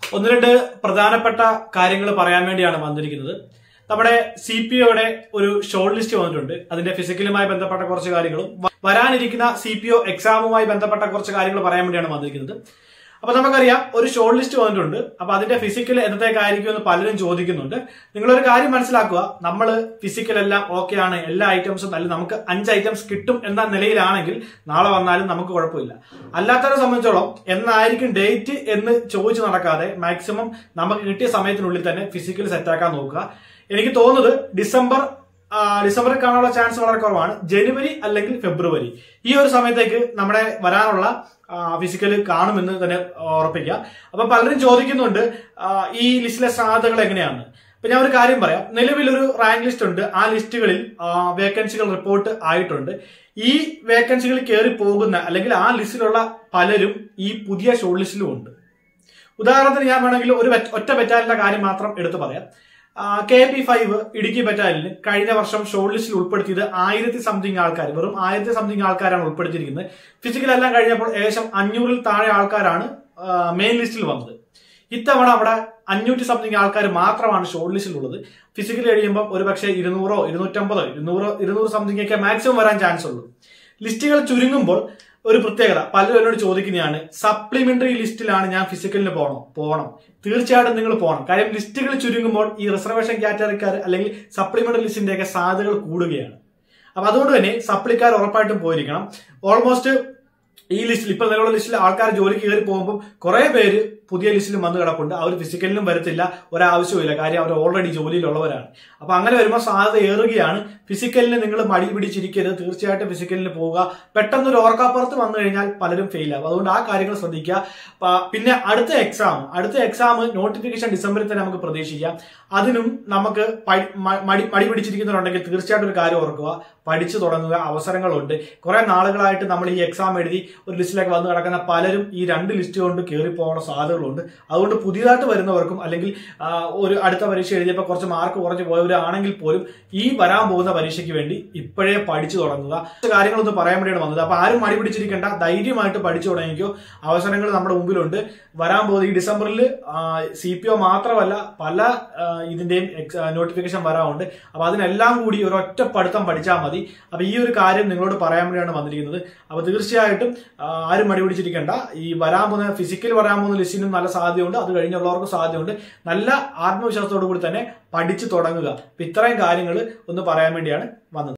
ഒന്ന് രണ്ട് പ്രധാനപ്പെട്ട കാര്യങ്ങൾ പറയാൻ വേണ്ടിയാണ് വന്നിരിക്കുന്നത് നമ്മുടെ സി പി ഒയുടെ ഒരു ഷോർട്ട് ലിസ്റ്റ് വന്നിട്ടുണ്ട് അതിന്റെ ഫിസിക്കലുമായി ബന്ധപ്പെട്ട കുറച്ച് കാര്യങ്ങളും വ- വരാനിരിക്കുന്ന സി പി ഒ എക്സാമുമായി ബന്ധപ്പെട്ട കുറച്ച് കാര്യങ്ങൾ പറയാൻ വേണ്ടിയാണ് വന്നിരിക്കുന്നത് അപ്പൊ നമുക്കറിയാം ഒരു ഷോർട്ട് ലിസ്റ്റ് വന്നിട്ടുണ്ട് അപ്പൊ അതിന്റെ ഫിസിക്കൽ എന്നത്തേക്കായിരിക്കും എന്ന് പലരും ചോദിക്കുന്നുണ്ട് നിങ്ങളൊരു കാര്യം മനസ്സിലാക്കുക നമ്മൾ ഫിസിക്കൽ എല്ലാം ഓക്കെ ആണ് എല്ലാ ഐറ്റംസും നല്ല നമുക്ക് അഞ്ച് ഐറ്റംസ് കിട്ടും എന്ന നിലയിലാണെങ്കിൽ നാളെ വന്നാലും നമുക്ക് കുഴപ്പമില്ല അല്ലാത്തവരെ സംബന്ധിച്ചോളം എന്നായിരിക്കും ഡേറ്റ് എന്ന് ചോദിച്ചു നടക്കാതെ മാക്സിമം നമുക്ക് കിട്ടിയ സമയത്തിനുള്ളിൽ തന്നെ ഫിസിക്കൽ സെറ്റാക്കാൻ നോക്കുക എനിക്ക് തോന്നുന്നത് ഡിസംബർ ആ, ഡിസംബറിൽ കാണാനുള്ള ചാൻസ് വളരെ കുറവാണ് ജനുവരി അല്ലെങ്കിൽ ഫെബ്രുവരി ഈ ഒരു സമയത്തേക്ക് നമ്മുടെ വരാനുള്ള ഫിസിക്കൽ കാണുമെന്ന് തന്നെ ഉറപ്പിക്കുക അപ്പൊ പലരും ചോദിക്കുന്നുണ്ട് ആ, ഈ ലിസ്റ്റിലെ സാധ്യതകൾ എങ്ങനെയാണ് അപ്പൊ ഞാൻ ഒരു കാര്യം പറയാം നിലവിലൊരു റാങ്ക് ലിസ്റ്റ് ഉണ്ട് ആ ലിസ്റ്റുകളിൽ വേക്കൻസികൾ റിപ്പോർട്ട് ആയിട്ടുണ്ട് ഈ വേക്കൻസികൾ കയറി പോകുന്ന അല്ലെങ്കിൽ ആ ലിസ്റ്റിലുള്ള പലരും ഈ പുതിയ ഷോർട്ട് ലിസ്റ്റിലും ഉണ്ട് ഉദാഹരണത്തിന് ഞാൻ വേണമെങ്കിൽ ഒരു ബറ്റ്- ഒറ്റ ബറ്റാലിന്റെ കാര്യം മാത്രം എടുത്തു പറയാം കെ പി ഫൈവ് ഇടുക്കി ബറ്റാലിയന് കഴിഞ്ഞ വർഷം ഷോർട്ട് ലിസ്റ്റിൽ ഉൾപ്പെടുത്തിയത് ആയിരത്തി സംതിങ് ആൾക്കാർ വെറും ആയിരത്തി സംതിങ് ആൾക്കാരാണ് ഉൾപ്പെടുത്തിയിരിക്കുന്നത് ഫിസിക്കൽ എല്ലാം കഴിഞ്ഞപ്പോൾ ഏകദേശം അഞ്ഞൂറിൽ താഴെ ആൾക്കാരാണ് മെയിൻ ലിസ്റ്റിൽ വന്നത് ഇത്തവണ അവിടെ അഞ്ഞൂറ്റി സംതിങ് ആൾക്കാർ മാത്രമാണ് ഷോർട്ട് ലിസ്റ്റിൽ ഉള്ളത് ഫിസിക്കൽ കഴിയുമ്പോൾ ഒരു പക്ഷേ ഇരുന്നൂറോ ഇരുന്നൂറ്റമ്പതോ ഇരുന്നൂറോ ഇരുന്നൂറ് സംതിങ് ഒക്കെ മാക്സിമം വരാൻ ചാൻസ് ഉള്ളൂ ലിസ്റ്റുകൾ ചുരുങ്ങുമ്പോൾ ഒരു പ്രത്യേകത പലരും എന്നോട് ചോദിക്കുന്നതാണ് സപ്ലിമെന്ററി ലിസ്റ്റിലാണ് ഞാൻ ഫിസിക്കലിന് പോകണം പോകണം തീർച്ചയായിട്ടും നിങ്ങൾ പോകണം കാര്യം ലിസ്റ്റുകൾ ചുരുങ്ങുമ്പോൾ ഈ റിസർവേഷൻ കാറ്റഗറിക്കാർ അല്ലെങ്കിൽ സപ്ലിമെന്ററി ലിസ്റ്റിന്റെയൊക്കെ സാധ്യതകൾ കൂടുകയാണ് അപ്പൊ അതുകൊണ്ട് തന്നെ സപ്ലിക്കാർ ഉറപ്പായിട്ടും പോയിരിക്കണം ഓൾമോസ്റ്റ് ഈ ലിസ്റ്റിൽ ഇപ്പൊ നിലവിലുള്ള ലിസ്റ്റിൽ ആൾക്കാർ ജോലിക്ക് കയറി പോകുമ്പോൾ കുറെ പേര് പുതിയ ലിസ്റ്റിലും വന്ന് കിടപ്പുണ്ട് അവർ ഫിസിക്കലിനും വരത്തില്ല ഒരാവശ്യവുമില്ല കാര്യം അവർ ഓൾറെഡി ജോലിയിലുള്ളവരാണ് അപ്പൊ അങ്ങനെ വരുമ്പോൾ സാധ്യത ഏറുകയാണ് ഫിസിക്കലിന് നിങ്ങൾ മടി പിടിച്ചിരിക്കരുത് തീർച്ചയായിട്ടും ഫിസിക്കലിന് പോവുക പെട്ടെന്ന് ഒരു ഓർക്കാപ്പുറത്ത് വന്നു കഴിഞ്ഞാൽ പലരും ഫെയിൽ ആവും അതുകൊണ്ട് ആ കാര്യങ്ങൾ ശ്രദ്ധിക്കുക പ- പിന്നെ അടുത്ത എക്സാം അടുത്ത എക്സാം നോട്ടിഫിക്കേഷൻ ഡിസംബറിൽ തന്നെ നമുക്ക് പ്രതീക്ഷിക്കാം അതിനും നമുക്ക് പ- മ- മടി മടി പിടിച്ചിരിക്കുന്നവരുണ്ടെങ്കിൽ തീർച്ചയായിട്ടും ഒരു കാര്യം ഓർക്കുക പഠിച്ചു തുടങ്ങുക അവസരങ്ങളുണ്ട് കുറെ നാളുകളായിട്ട് നമ്മൾ ഈ എക്സാം എഴുതി ഒരു ലിസ്റ്റിലേക്ക് വന്ന് കിടക്കുന്ന പലരും ഈ രണ്ട് ലിസ്റ്റ് കൊണ്ട് കയറി പോകാനുള്ള സാധ്യതകളുണ്ട് അതുകൊണ്ട് പുതിയതായിട്ട് വരുന്നവർക്കും അല്ലെങ്കിൽ ആ, ഒരു അടുത്ത പരീക്ഷ എഴുതിയപ്പോൾ കുറച്ച് മാർക്ക് കുറച്ച് പോയവരാണെങ്കിൽ പോലും ഈ വരാൻ പോകുന്ന പരീക്ഷയ്ക്ക് വേണ്ടി ഇപ്പോഴേ പഠിച്ചു തുടങ്ങുക കുറച്ച് കാര്യങ്ങളൊന്ന് പറയാൻ വേണ്ടിയാണ് വന്നത് അപ്പൊ ആരും മടി പിടിച്ചിരിക്കേണ്ട ധൈര്യമായിട്ട് പഠിച്ചു തുടങ്ങിക്കോ അവസരങ്ങൾ നമ്മുടെ മുമ്പിലുണ്ട് വരാൻ പോകുന്ന ഈ ഡിസംബറിൽ സി പി ഒ മാത്രമല്ല പല ആ, ഇതിന്റെയും നോട്ടിഫിക്കേഷൻ വരാറുണ്ട് അപ്പൊ അതിനെല്ലാം കൂടി ഒരു ഒറ്റ പഠിത്തം പഠിച്ചാൽ മതി അപ്പൊ ഈ ഒരു കാര്യം നിങ്ങളോട് പറയാൻ വേണ്ടിയാണ് വന്നിരിക്കുന്നത് അപ്പൊ തീർച്ചയായിട്ടും ആ, ആരും മടി പിടിച്ചിരിക്കേണ്ട ഈ വരാൻ പോകുന്ന ഫിസിക്കൽ വരാൻ പോകുന്ന ലിസ്റ്റിനും നല്ല സാധ്യതയുണ്ട് അത് കഴിഞ്ഞുള്ളവർക്കും സാധ്യതയുണ്ട് നല്ല ആത്മവിശ്വാസത്തോടു കൂടി തന്നെ പഠിച്ചു തുടങ്ങുക അപ്പൊ ഇത്രയും കാര്യങ്ങൾ ഒന്ന് പറയാൻ വേണ്ടിയാണ് വന്നത്